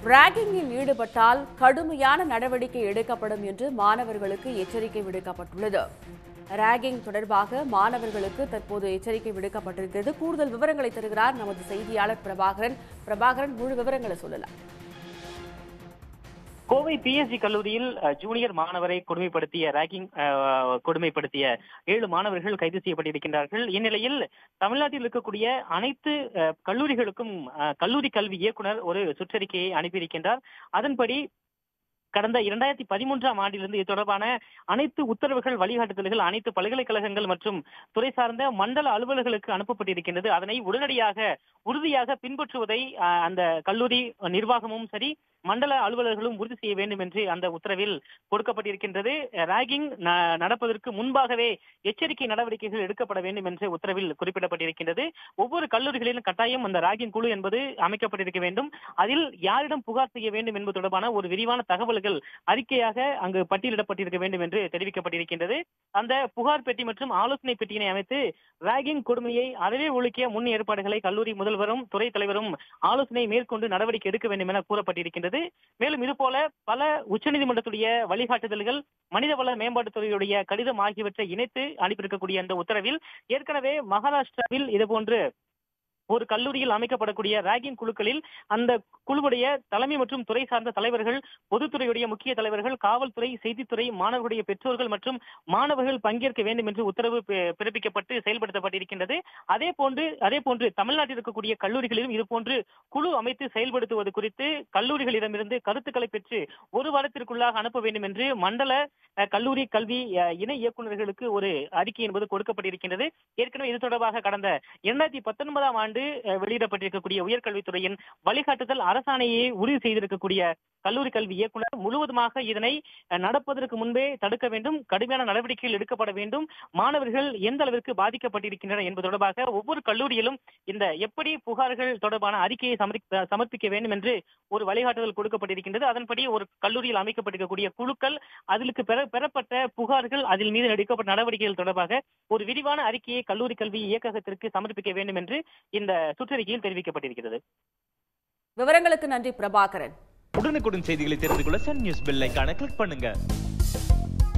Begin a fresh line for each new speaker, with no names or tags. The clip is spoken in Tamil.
ராகிங்கில் ஈடுபட்டால் கடுமையான நடவடிக்கை எடுக்கப்படும் என்று மாணவர்களுக்கு எச்சரிக்கை விடுக்கப்பட்டுள்ளது ராகிங் தொடர்பாக மாணவர்களுக்கு தற்போது எச்சரிக்கை விடுக்கப்பட்டிருக்கிறது கூடுதல் விவரங்களை தருகிறார் நமது செய்தியாளர் பிரபாகரன் பிரபாகரன் முழு விவரங்களை சொல்லலாம்
கோவை பிஎஸ்ஜி கல்லூரியில் அஹ், ஜூனியர் மாணவரை கொடுமைப்படுத்திய ரேகிங் அஹ், கொடுமைப்படுத்திய ஏழு மாணவர்கள் கைது செய்யப்பட்டிருக்கின்றார்கள் இந்நிலையில் தமிழ்நாட்டில் இருக்கக்கூடிய அனைத்து அஹ், கல்லூரிகளுக்கும் அஹ், கல்லூரி கல்வி இயக்குனர் ஒரு சுற்றறிக்கையை அனுப்பியிருக்கின்றார் அதன்படி கடந்த இரண்டாயிரத்தி பதிமூன்றாம் ஆண்டிலிருந்து இது தொடர்பான அனைத்து உத்தரவுகள் வழிகாட்டுதல்கள் அனைத்து பல்கலைக்கழகங்கள் மற்றும் துறை சார்ந்த மண்டல அலுவலர்களுக்கு அனுப்பப்பட்டிருக்கின்றது அதனை உடனடியாக உறுதியாக பின்பற்றுவதை அஹ், அந்த கல்லூரி நிர்வாகமும் சரி மண்டல அலுவலர்களும் உறுதி செய்ய வேண்டும் என்று அந்த உத்தரவில் கொடுக்கப்பட்டிருக்கின்றது ராகிங் ந- நடப்பதற்கு முன்பாகவே எச்சரிக்கை நடவடிக்கைகள் எடுக்கப்பட வேண்டும் என்று உத்தரவில் குறிப்பிடப்பட்டிருக்கின்றது ஒவ்வொரு கல்லூரிகளிலும் கட்டாயம் அந்த ராகிங் குழு என்பது அமைக்கப்பட்டிருக்க வேண்டும் அதில் யாரிடம் புகார் செய்ய வேண்டும் என்பது தொடர்பான ஒரு விரிவான தகவல்கள் அறிக்கையாக அங்கு பட்டியலிடப்பட்டிருக்க வேண்டும் என்று தெரிவிக்கப்பட்டிருக்கின்றது அந்த புகார் பெட்டி மற்றும் ஆலோசனை பெட்டியினை அமைத்து ராகிங் கொடுமையை அறவே ஒழிக்க முன் ஏற்பாடுகளை கல்லூரி முதல்வரும் துறை தலைவரும் ஆலோசனை மேற்கொண்டு நடவடிக்கை எடுக்க வேண்டும் என கூறப்பட்டிருக்கின்றது மேலும் இதுபோல பல உச்சநீதிமன்றத்துடைய வழிகாட்டுதல்கள் மனிதவள மேம்பாட்டுத்துறையுடைய கடிதம் ஆகியவற்றை இணைத்து அனுப்பியிருக்கக்கூடிய அந்த உத்தரவில் ஏற்கனவே மகாராஷ்டிராவில் இதுபோன்று ஒரு கல்லூரியில் அமைக்கப்படக்கூடிய ராகிங் குழுக்களில் அந்த குழுவுடைய தலைமை மற்றும் துறை சார்ந்த தலைவர்கள் பொதுத்துறையுடைய முக்கிய தலைவர்கள் காவல்துறை செய்தித்துறை மாணவர்களுடைய பெற்றோர்கள் மற்றும் மாணவர்கள் பங்கேற்க வேண்டும் என்று உத்தரவு பி- பிறப்பிக்கப்பட்டு செயல்படுத்தப்பட்டிருக்கின்றது அதே போன்று அதே போன்று தமிழ்நாட்டில் இருக்கக்கூடிய கல்லூரிகளிலும் இது போன்று குழு அமைத்து செயல்படுத்துவது குறித்து கல்லூரிகளிடமிருந்து கருத்துக்களை பெற்று ஒரு வாரத்திற்குள்ளாக அனுப்ப வேண்டும் என்று மண்டல அஹ், கல்லூரி கல்வி அஹ், இணை இயக்குநர்களுக்கு ஒரு அறிக்கை என்பது கொடுக்கப்பட்டிருக்கின்றது ஏற்கனவே இது தொடர்பாக கடந்த இரண்டாயிரத்தி பத்தொன்பதாம் ஆண்டு அஹ், வெளியிடப்பட்டிருக்கக்கூடிய உயர்கல்வித்துறையின் வழிகாட்டுதல் அரசாணையை உறுதி செய்திருக்கக்கூடிய கல்லூரி கல்வி இயக்குனர் முழுவதுமாக இதனை அஹ், நடப்பதற்கு முன்பே தடுக்க வேண்டும் கடுமையான நடவடிக்கைகள் எடுக்கப்பட வேண்டும் மாணவர்கள் எந்த அளவிற்கு பாதிக்கப்பட்டிருக்கின்றனர் என்பது தொடர்பாக ஒவ்வொரு கல்லூரியிலும் இந்த எப்படி புகார்கள் தொடர்பான அறிக்கையை சமர்ப்பி- சமர்ப்பிக்க வேண்டும் என்று ஒரு வழிகாட்டுதல் கொடுக்கப்பட்டிருக்கின்றது அதன்படி ஒரு கல்லூரியில் அமைக்கப்பட்டிருக்கக்கூடிய குழுக்கள் அதிலுக்கு பெற பெறப்பட்ட புகார்கள் அதில் மீது எடுக்கப்பட்ட நடவடிக்கைகள் தொடர்பாக ஒரு விரிவான அறிக்கையை கல்லூரி கல்வி இயக்ககத்திற்கு சமர்ப்பிக்க வேண்டும் என்று இந்த சுற்றறிக்கையில் தெரிவிக்கப்பட்டிருக்கிறது
விவரங்களுக்கு நன்றி பிரபாகரன்
உடனுக்குடன் செய்திகளை தெரிந்து கொள்ள சன் நியூஸ் பெல் ஐகானை கிளிக் பண்ணுங்க